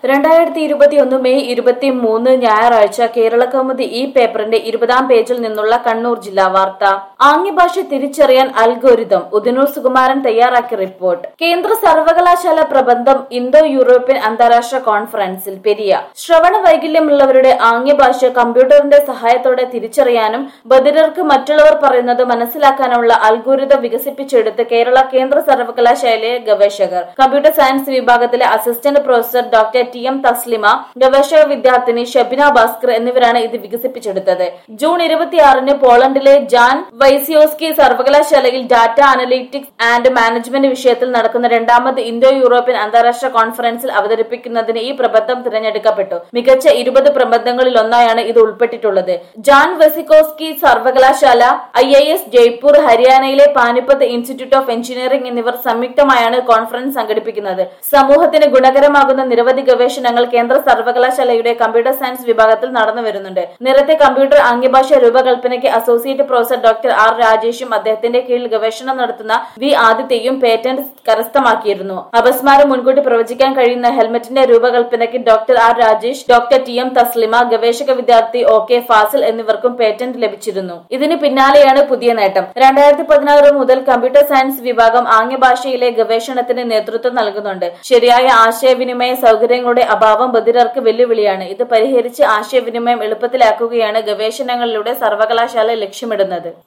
രണ്ടായിരത്തി ഇരുപത്തിയൊന്ന് മെയ് ഇരുപത്തി മൂന്ന് ഞായറാഴ്ച കേരള കൗമുദി ഈ പേപ്പറിന്റെ ഇരുപതാം പേജിൽ നിന്നുള്ള കണ്ണൂർ ജില്ലാ വാർത്ത ആംഗ്യഭാഷ തിരിച്ചറിയാൻ അൽഗോരിതം ഉദിനൂർ സുകുമാരൻ തയ്യാറാക്കിയ റിപ്പോർട്ട് കേന്ദ്ര സർവകലാശാല പ്രബന്ധം ഇന്തോ യൂറോപ്യൻ അന്താരാഷ്ട്ര കോൺഫറൻസിൽ പെരിയ ശ്രവണ വൈകല്യമുള്ളവരുടെ ആംഗ്യഭാഷ കമ്പ്യൂട്ടറിന്റെ സഹായത്തോടെ തിരിച്ചറിയാനും ബധിരർക്ക് മറ്റുള്ളവർ പറയുന്നത് മനസ്സിലാക്കാനുള്ള അൽഗോരിതം വികസിപ്പിച്ചെടുത്ത് കേരള കേന്ദ്ര സർവകലാശാലയിലെ ഗവേഷകർ കമ്പ്യൂട്ടർ സയൻസ് വിഭാഗത്തിലെ assistant professor doctor T M Thaslima ഗവേഷക വിദ്യാർത്ഥിനി ഷബിന ഭാസ്കർ എന്നിവരാണ് ഇത് വികസിപ്പിച്ചെടുത്തത് ജൂൺ ഇരുപത്തിയാറിന് പോളണ്ടിലെ ജാൻ വൈസിയോസ്കി സർവകലാശാലയിൽ ഡാറ്റ അനലിറ്റിക്സ് ആൻഡ് മാനേജ്മെന്റ് വിഷയത്തിൽ നടക്കുന്ന രണ്ടാമത് ഇന്തോ യൂറോപ്യൻ അന്താരാഷ്ട്ര കോൺഫറൻസിൽ അവതരിപ്പിക്കുന്നതിന് ഈ പ്രബന്ധം തിരഞ്ഞെടുക്കപ്പെട്ടു മികച്ച ഇരുപത് പ്രബന്ധങ്ങളിൽ ഒന്നായാണ് ഇത് ഉൾപ്പെട്ടിട്ടുള്ളത് ജാൻ വെസിക്കോസ്കി സർവകലാശാല ഐ ഐ എസ് ജയ്പൂർ ഹരിയാനയിലെ പാനിപ്പത്ത് ഇൻസ്റ്റിറ്റ്യൂട്ട് ഓഫ് എഞ്ചിനീയറിംഗ് എന്നിവർ സംയുക്തമായാണ് കോൺഫറൻസ് സംഘടിപ്പിക്കുന്നത് സമൂഹത്തിന് ഗുണകരമാകുന്ന നിരവധി ഗവേഷണങ്ങൾ കേന്ദ്ര സർവകലാശാലയുടെ കമ്പ്യൂട്ടർ സയൻസ് വിഭാഗത്തിൽ നടന്നു വരുന്നുണ്ട് നേരത്തെ കമ്പ്യൂട്ടർ ആംഗ്യഭാഷ രൂപകൽപ്പനയ്ക്ക് അസോസിയേറ്റ് പ്രൊഫസർ ഡോക്ടർ ആർ രാജേഷും അദ്ദേഹത്തിന്റെ കീഴിൽ ഗവേഷണം നടത്തുന്ന വി ആദിത്യയും പേറ്റന്റ് കരസ്ഥമാക്കിയിരുന്നു അപസ്മാരം മുൻകൂട്ടി പ്രവചിക്കാൻ കഴിയുന്ന ഹെൽമറ്റിന്റെ രൂപകൽപ്പനയ്ക്ക് doctor R Rajesh doctor T M Thaslima ഗവേഷക വിദ്യാർത്ഥി ഒ കെ ഫാസിൽ എന്നിവർക്കും പേറ്റന്റ് ലഭിച്ചിരുന്നു ഇതിന് പിന്നാലെയാണ് പുതിയ നേട്ടം രണ്ടായിരത്തി പതിനാറ് മുതൽ കമ്പ്യൂട്ടർ സയൻസ് വിഭാഗം ആംഗ്യഭാഷയിലെ ഗവേഷണത്തിന് നേതൃത്വം നൽകുന്നുണ്ട് ശരിയായ ആശയവിനിമയ സൗകര്യങ്ങളുടെ അഭാവം ബധിരർക്ക് വെല്ലുവിളിയാണ് ഇത് പരിഹരിച്ച് ആശയവിനിമയം എളുപ്പത്തിലാക്കുകയാണ് ഗവേഷണങ്ങളിലൂടെ സർവകലാശാല ലക്ഷ്യമിടുന്നത്